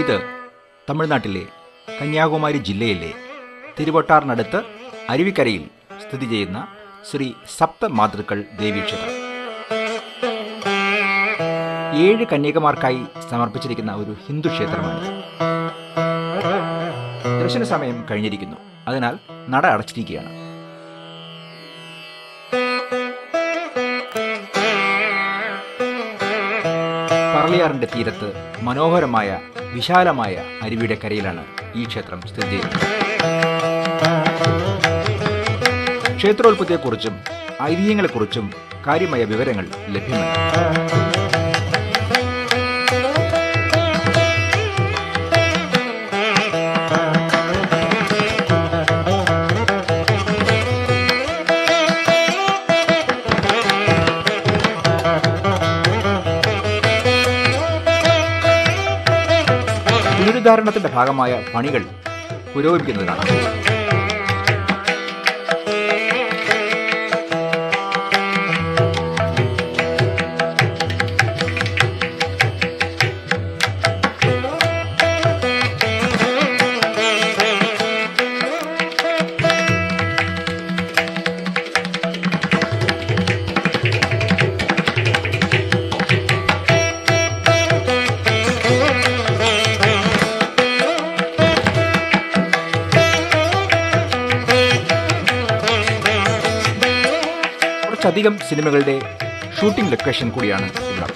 ഇത് തമിഴ്നാട്ടിലെ കന്യാകുമാരി ജില്ലയിലെ തിരുവട്ടാറിനടുത്ത് അരുവിക്കരയിൽ സ്ഥിതി ചെയ്യുന്ന ശ്രീ സപ്ത മാതൃക്കൾ ദേവീക്ഷേത്രം ഏഴ് കന്യകമാർക്കായി സമർപ്പിച്ചിരിക്കുന്ന ഒരു ഹിന്ദു ക്ഷേത്രമാണ് ദർശന സമയം കഴിഞ്ഞിരിക്കുന്നു അതിനാൽ നട അടച്ചിരിക്കുകയാണ് പറളിയാറിന്റെ തീരത്ത് മനോഹരമായ വിശാലമായ അരുവിയുടെ കരയിലാണ് ഈ ക്ഷേത്രം സ്ഥിതി ചെയ്യുന്നത് ക്ഷേത്രോത്പത്തിയെക്കുറിച്ചും ഐതിഹ്യങ്ങളെക്കുറിച്ചും കാര്യമായ വിവരങ്ങൾ ലഭ്യമല്ല പുനരുദ്ധാരണത്തിന്റെ ഭാഗമായ പണികൾ പുരോഗമിക്കുന്നത് കാണാം കുറച്ചധികം സിനിമകളുടെ ഷൂട്ടിംഗ് ലൊക്കേഷൻ കൂടിയാണ് ഇവിടെ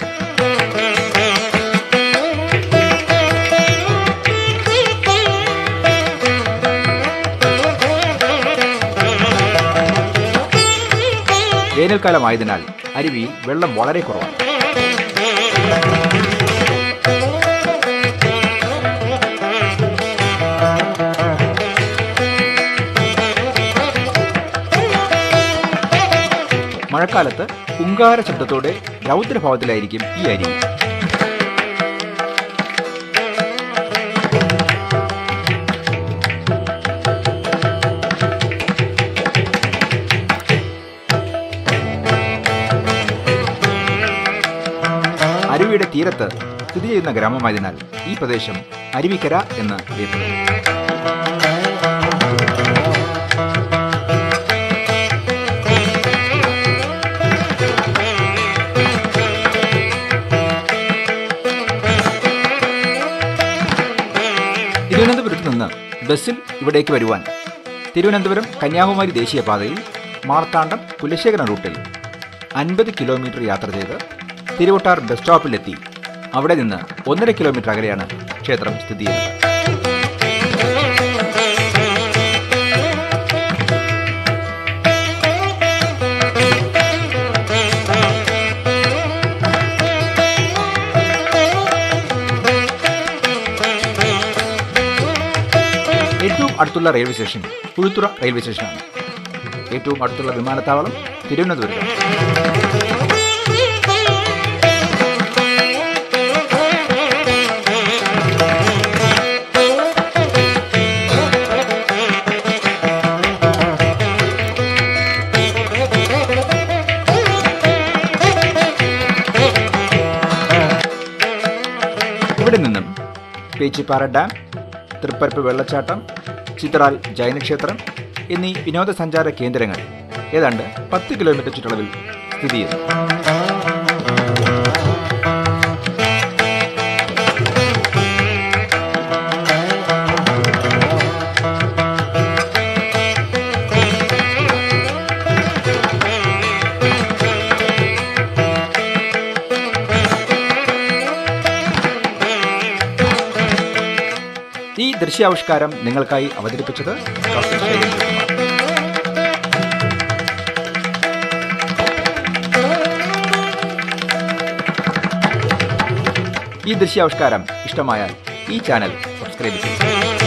വേനൽക്കാലമായതിനാൽ അരുവിയിൽ വെള്ളം വളരെ കുറവാണ് മഴക്കാലത്ത് ഉങ്കാര ശബ്ദത്തോടെ രൗദ്രഭാവത്തിലായിരിക്കും ഈ അരുവി അരുവിയുടെ തീരത്ത് സ്ഥിതി ചെയ്യുന്ന ഗ്രാമമായതിനാൽ ഈ പ്രദേശം അരുവിക്കര എന്ന് അറിയപ്പെടുന്നു തിരുവനന്തപുരത്ത് നിന്ന് ബസ്സിൽ ഇവിടേക്ക് വരുവാൻ തിരുവനന്തപുരം കന്യാകുമാരി ദേശീയപാതയിൽ മാർത്താണ്ഡം കുലശേഖരം റൂട്ടിൽ അൻപത് കിലോമീറ്റർ യാത്ര ചെയ്ത് തിരുവട്ടാർ ബസ് സ്റ്റോപ്പിലെത്തി അവിടെ നിന്ന് ഒന്നര കിലോമീറ്റർ അകലെയാണ് ക്ഷേത്രം സ്ഥിതി ചെയ്യുന്നത് ഏറ്റവും അടുത്തുള്ള റെയിൽവേ സ്റ്റേഷൻ കുഴുത്തുറ റെയിൽവേ സ്റ്റേഷനാണ് ഏറ്റവും അടുത്തുള്ള വിമാനത്താവളം തിരുവനന്തപുരം ഇവിടെ നിന്നും പേച്ചിപ്പാറ ഡാം തൃപ്പരപ്പ് വെള്ളച്ചാട്ടം ചിത്രാൽ ജൈനക്ഷേത്രം എന്നീ വിനോദസഞ്ചാര കേന്ദ്രങ്ങൾ ഏതാണ്ട് പത്ത് കിലോമീറ്റർ ചുറ്റളവിൽ സ്ഥിതി ചെയ്യുന്നു ഈ ദൃശ്യാവിഷ്കാരം നിങ്ങൾക്കായി അവതരിപ്പിച്ചത് ഡോക്ടർ ശൈലേന്ദ്രകുമാർ ഈ ദൃശ്യാവിഷ്കാരം ഇഷ്ടമായാൽ ഈ ചാനൽ സബ്സ്ക്രൈബ് ചെയ്യുക